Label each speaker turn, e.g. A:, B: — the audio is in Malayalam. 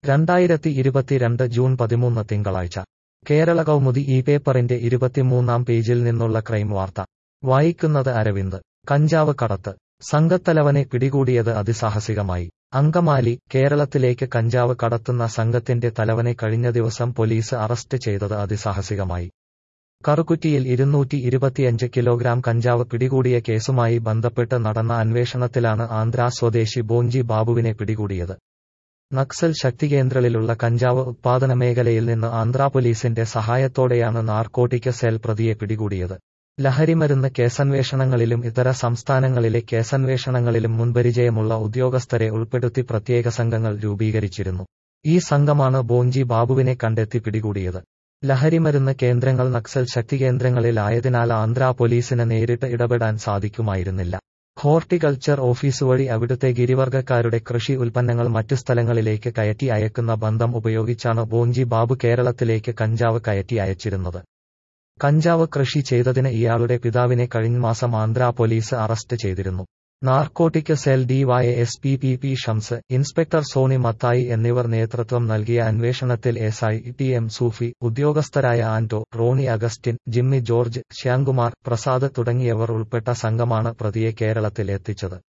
A: രണ്ടായിരത്തി ഇരുപത്തിരണ്ട് ജൂൺ പതിമൂന്ന് തിങ്കളാഴ്ച കേരള കൗമുദി ഈ പേപ്പറിന്റെ ഇരുപത്തിമൂന്നാം പേജിൽ നിന്നുള്ള ക്രൈം വാർത്ത വായിക്കുന്നത് അരവിന്ദ് കഞ്ചാവ് കടത്ത് സംഘത്തലവനെ പിടികൂടിയത് അതിസാഹസികമായി അങ്കമാലി കേരളത്തിലേക്ക് കഞ്ചാവ് കടത്തുന്ന സംഘത്തിന്റെ തലവനെ കഴിഞ്ഞ ദിവസം പോലീസ് അറസ്റ്റ് ചെയ്തത് അതിസാഹസികമായി കറുകുറ്റിയിൽ ഇരുന്നൂറ്റി ഇരുപത്തിയഞ്ച് കിലോഗ്രാം കഞ്ചാവ് പിടികൂടിയ കേസുമായി ബന്ധപ്പെട്ട് നടന്ന അന്വേഷണത്തിലാണ് ആന്ധ്രാ സ്വദേശി ബോഞ്ചി ബാബുവിനെ പിടികൂടിയത് നക്സൽ ശക്തികേന്ദ്രങ്ങളിലുള്ള കഞ്ചാവ് ഉത്പാദന മേഖലയിൽ നിന്ന് ആന്ധ്രാ പോലീസിന്റെ സഹായത്തോടെയാണ് നാർക്കോട്ടിക് സെൽ പ്രതിയെ പിടികൂടിയത് ലഹരിമരുന്ന് കേസന്വേഷണങ്ങളിലും ഇതര സംസ്ഥാനങ്ങളിലെ കേസന്വേഷണങ്ങളിലും മുൻപരിചയമുള്ള ഉദ്യോഗസ്ഥരെ ഉൾപ്പെടുത്തി പ്രത്യേക സംഘങ്ങൾ രൂപീകരിച്ചിരുന്നു ഈ സംഘമാണ് ബോഞ്ചി ബാബുവിനെ കണ്ടെത്തി പിടികൂടിയത് ലഹരിമരുന്ന് കേന്ദ്രങ്ങൾ നക്സൽ ശക്തികേന്ദ്രങ്ങളിലായതിനാൽ ആന്ധ്രാ പോലീസിന് നേരിട്ട് ഇടപെടാൻ സാധിക്കുമായിരുന്നില്ല ഹോർട്ടിക്കൾച്ചർ ഓഫീസ് വഴി അവിടുത്തെ ഗിരിവർഗക്കാരുടെ കൃഷി ഉൽപ്പന്നങ്ങൾ മറ്റു സ്ഥലങ്ങളിലേക്ക് കയറ്റി അയക്കുന്ന ബന്ധം ഉപയോഗിച്ചാണ് ബോഞ്ചി ബാബു കേരളത്തിലേക്ക് കഞ്ചാവ് കയറ്റി അയച്ചിരുന്നത് കഞ്ചാവ് കൃഷി ചെയ്തതിന് ഇയാളുടെ പിതാവിനെ കഴിഞ്ഞ മാസം ആന്ധ്രാ പോലീസ് അറസ്റ്റ് ചെയ്തിരുന്നു narcotic cell DY S P P P Shams inspector Soni Mathai എന്നിവർ നേതൃത്വം നൽകിയ അന്വേഷണത്തിൽ S I T M Sufi ഉദ്യോഗസ്ഥരായ ആന്റോ റോണി അഗസ്റ്റിൻ ജിമ്മി ജോർജ് ശ്യാംകുമാർ പ്രസാദ് തുടങ്ങിയവർ ഉൾപ്പെട്ട സംഘമാണ് പ്രതിയെ കേരളത്തിൽ എത്തിച്ചത്